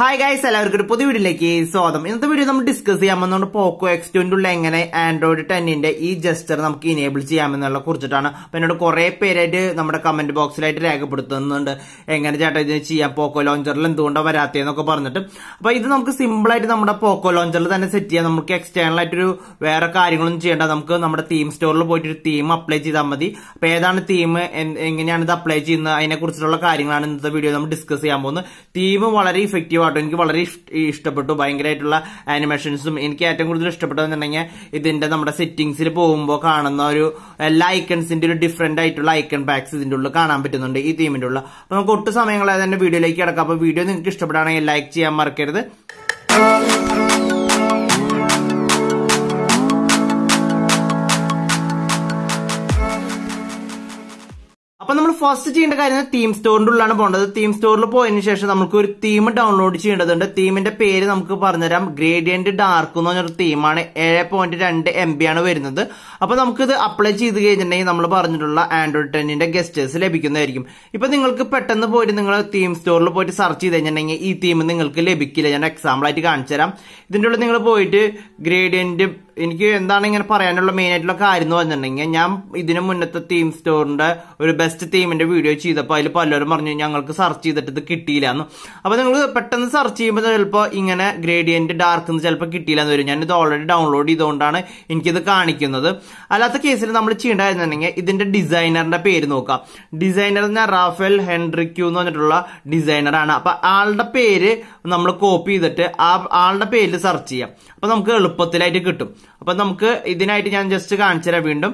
hi guys എല്ലാവർക്കും ഒരു പുതിയ വീഡിയോയിലേക്ക് സ്വാഗതം ഇന്നത്തെ വീഡിയോ നമ്മൾ ഡിസ്കസ് ചെയ്യാൻ പോകുന്നത് പോക്കോ എക്സ് ട്വന്റിയുള്ള എങ്ങനെ ആൻഡ്രോയിഡ് ടെന്നിന്റെ ഈ ജസ്റ്റർ നമുക്ക് ഇനേബിൾ ചെയ്യാമെന്നുള്ള കുറിച്ചിട്ടാണ് അപ്പൊ എന്നോട് കുറെ പേരായിട്ട് നമ്മുടെ കമന്റ് ബോക്സിലായിട്ട് രേഖപ്പെടുത്തുന്നുണ്ട് എങ്ങനെ ചേട്ടാ ഇത് ചെയ്യാം പോക്കോ ലോഞ്ചറിൽ എന്തുകൊണ്ടാണ് വരാത്തതെന്നൊക്കെ പറഞ്ഞിട്ട് അപ്പൊ ഇത് നമുക്ക് സിമ്പിൾ ആയിട്ട് നമ്മുടെ പോക്കോ ലോഞ്ചറിൽ തന്നെ സെറ്റ് ചെയ്യാം നമുക്ക് എക്സ്റ്റേണൽ ആയിട്ടൊരു വേറെ കാര്യങ്ങളൊന്നും ചെയ്യേണ്ട നമുക്ക് നമ്മുടെ തീം സ്റ്റോറിൽ പോയിട്ട് ഒരു തീം അപ്ലൈ ചെയ്താൽ മതി അപ്പൊ ഏതാണ് തീം എങ്ങനെയാണ് ഇത് അപ്ലൈ ചെയ്യുന്നത് അതിനെ കുറിച്ചുള്ള കാര്യങ്ങളാണ് ഇന്നത്തെ വീഡിയോ നമ്മൾ ഡിസ്കസ് ചെയ്യാൻ പോകുന്നത് തീം വളരെ ഇഫക്റ്റീവ് ആട്ടോ എനിക്ക് വളരെ ഇഷ്ട- ഇഷ്ടപ്പെട്ടു ഭയങ്കരമായിട്ടുള്ള ആനിമേഷൻസും എനിക്ക് ഏറ്റവും കൂടുതൽ ഇഷ്ടപ്പെട്ടതെന്നുണ്ടെങ്കിൽ ഇതിന്റെ നമ്മുടെ സെറ്റിംഗ്സിൽ പോകുമ്പോൾ കാണുന്ന ഒരു എല്ലാ ഐക്കൺസിന്റെ ഒരു ഡിഫറെന്റ് ആയിട്ടുള്ള ഐക്കൺ പാക്സ് ഇതിന്റെ ഉള്ളിൽ കാണാൻ പറ്റുന്നുണ്ട് ഈ തീമിന്റെ ഉള്ളിൽ അപ്പൊ നമുക്ക് ഒട്ടും സമയങ്ങളെ തന്നെ വീഡിയോയിലേക്ക് കിടക്കാം അപ്പൊ വീഡിയോ നിങ്ങൾക്ക് ഇഷ്ടപ്പെടുകയാണെങ്കിൽ ലൈക്ക് ചെയ്യാൻ മറക്കരുത് അപ്പൊ നമ്മൾ ഫസ്റ്റ് ചെയ്യേണ്ട കാര്യം തീം സ്റ്റോറിന്റെ ഉള്ളിലാണ് പോകേണ്ടത് തീം സ്റ്റോറിൽ പോയതിനു ശേഷം നമുക്ക് ഒരു തീം ഡൗൺലോഡ് ചെയ്യേണ്ടതുണ്ട് തീമിന്റെ പേര് നമുക്ക് പറഞ്ഞുതരാം ഗ്രേഡിയന്റ് ഡാർക്ക് എന്ന് പറഞ്ഞൊരു തീമാണ് ഏഴ് പോയിന്റ് രണ്ട് എം ബി ആണ് വരുന്നത് അപ്പൊ നമുക്കിത് അപ്ലൈ ചെയ്ത് കഴിഞ്ഞിട്ടുണ്ടെങ്കിൽ നമ്മൾ പറഞ്ഞിട്ടുള്ള ആൻഡ്രോയിഡ് ടെന്നിന്റെ ഗസ്റ്റേഴ്സ് ലഭിക്കുന്നതായിരിക്കും ഇപ്പൊ നിങ്ങൾക്ക് പെട്ടെന്ന് പോയിട്ട് നിങ്ങൾ തീം സ്റ്റോറിൽ പോയിട്ട് സെർച്ച് ചെയ്ത് കഴിഞ്ഞിട്ടുണ്ടെങ്കിൽ ഈ തീം നിങ്ങൾക്ക് ലഭിക്കില്ല ഞാൻ എക്സാമ്പിൾ ആയിട്ട് കാണിച്ചു തരാം ഇതിന്റെ ഉള്ളിൽ നിങ്ങൾ പോയിട്ട് ഗ്രേഡിയന്റ് എനിക്ക് എന്താണ് ഇങ്ങനെ പറയാനുള്ള മെയിൻ ആയിട്ടുള്ള കാര്യം എന്ന് പറഞ്ഞിട്ടുണ്ടെങ്കിൽ ഞാൻ ഇതിന് മുന്നത്തെ തീം സ്റ്റോറിന്റെ ഒരു ബെസ്റ്റ് തീമിന്റെ വീഡിയോ ചെയ്തപ്പോൾ അതിൽ പലരും പറഞ്ഞു ഞങ്ങൾക്ക് സെർച്ച് ചെയ്തിട്ട് ഇത് കിട്ടിയില്ല എന്ന് അപ്പൊ നിങ്ങൾ പെട്ടെന്ന് സെർച്ച് ചെയ്യുമ്പോൾ ചിലപ്പോൾ ഇങ്ങനെ ഗ്രേഡിയന്റ് ഡാർക്ക് എന്ന് ചിലപ്പോൾ കിട്ടിയില്ല എന്ന് വരും ഞാൻ ഇത് ഓൾറെഡി ഡൗൺലോഡ് ചെയ്തുകൊണ്ടാണ് എനിക്കിത് കാണിക്കുന്നത് അല്ലാത്ത കേസിൽ നമ്മൾ ചെയ്യേണ്ടതെന്നുണ്ടെങ്കിൽ ഇതിന്റെ ഡിസൈനറിന്റെ പേര് നോക്കാം ഡിസൈനർ എന്ന് റാഫേൽ ഹെൻറിക്യൂ എന്ന് പറഞ്ഞിട്ടുള്ള ഡിസൈനറാണ് അപ്പൊ ആളുടെ പേര് നമ്മൾ കോപ്പി ചെയ്തിട്ട് ആ ആളുടെ പേരിൽ സെർച്ച് ചെയ്യാം അപ്പൊ നമുക്ക് എളുപ്പത്തിലായിട്ട് കിട്ടും അപ്പൊ നമുക്ക് ഇതിനായിട്ട് ഞാൻ ജസ്റ്റ് കാണിച്ചു തരാം വീണ്ടും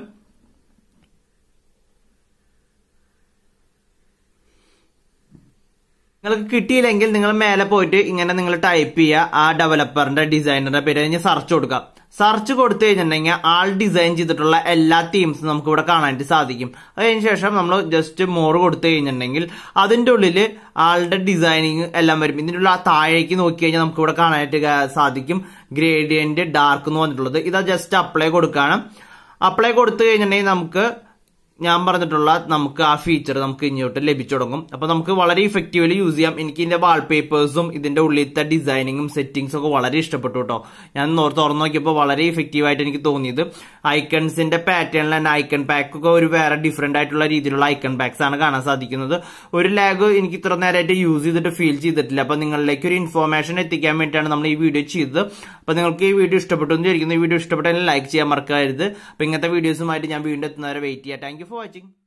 നിങ്ങൾക്ക് കിട്ടിയില്ലെങ്കിൽ നിങ്ങൾ മേലെ പോയിട്ട് ഇങ്ങനെ നിങ്ങൾ ടൈപ്പ് ചെയ്യുക ആ ഡെവലപ്പറിന്റെ ഡിസൈനറുടെ പേര് കഴിഞ്ഞ് സെർച്ച് കൊടുക്കുക സെർച്ച് കൊടുത്തു കഴിഞ്ഞിട്ടുണ്ടെങ്കിൽ ആൾ ഡിസൈൻ ചെയ്തിട്ടുള്ള എല്ലാ തീംസും നമുക്ക് ഇവിടെ കാണാനായിട്ട് സാധിക്കും അതിന് ശേഷം നമ്മൾ ജസ്റ്റ് മോർ കൊടുത്തു കഴിഞ്ഞിട്ടുണ്ടെങ്കിൽ അതിന്റെ ഉള്ളിൽ ആളുടെ ഡിസൈനിങ് എല്ലാം വരും ഇതിന്റെ ഉള്ളിൽ ആ താഴേക്ക് നോക്കി കഴിഞ്ഞാൽ നമുക്ക് ഇവിടെ കാണാനായിട്ട് കാ- സാധിക്കും ഗ്രേഡിയന്റ് ഡാർക്ക് എന്ന് പറഞ്ഞിട്ടുള്ളത് ഇതാ ജസ്റ്റ് അപ്ലൈ കൊടുക്കുകയാണ് അപ്ലൈ കൊടുത്തു കഴിഞ്ഞിട്ടുണ്ടെങ്കിൽ നമുക്ക് ഞാൻ പറഞ്ഞിട്ടുള്ള നമുക്ക് ആ ഫീച്ചർ നമുക്ക് ഇങ്ങോട്ട് ലഭിച്ചു തുടങ്ങും അപ്പൊ നമുക്ക് വളരെ ഇഫക്റ്റീവ്ലി യൂസ് ചെയ്യാം എനിക്ക് ഇതിന്റെ വാൾപേപ്പേഴ്സും ഇതിന്റെ ഉള്ളിലത്തെ ഡിസൈനിങ്ങും സെറ്റിംഗ്സും ഒക്കെ വളരെ ഇഷ്ടപ്പെട്ടു കേട്ടോ ഞാൻ നോ- തുറന്നു നോക്കിയപ്പോൾ വളരെ ഇഫക്റ്റീവ് ആയിട്ട് എനിക്ക് തോന്നിയത് ഐക്കൺസിന്റെ പാറ്റേണിൽ തന്നെ ഐക്കൺ പാക്ക് ഒക്കെ ഒരു വേറെ ഡിഫറെന്റ് ആയിട്ടുള്ള രീതിയിലുള്ള ഐക്കൺ പാക്സ് ആണ് കാണാൻ സാധിക്കുന്നത് ഒരു ലാഗ് എനിക്ക് ഇത്ര നേരമായിട്ട് യൂസ് ചെയ്തിട്ട് ഫീൽ ചെയ്തിട്ടില്ല അപ്പൊ നിങ്ങളിലേക്ക് ഒരു ഇൻഫോർമേഷൻ എത്തിക്കാൻ വേണ്ടിയിട്ടാണ് നമ്മൾ ഈ വീഡിയോ ചെയ്തത് അപ്പൊ നിങ്ങൾക്ക് ഈ വീഡിയോ ഇഷ്ടപ്പെട്ടു എന്ന് വിചാരിക്കുന്നു ഈ വീഡിയോ ഇഷ്ടപ്പെട്ടെങ്കിൽ ലൈക്ക് ചെയ്യാൻ മറക്കരുത് അപ്പൊ ഇങ്ങനത്തെ വീഡിയോസുമായിട്ട് ഞാൻ വീണ്ടും എത്തുന്നവരെ വെയിറ്റ് ചെയ്യാം താങ്ക് യു ഫോർ വാച്ചിങ്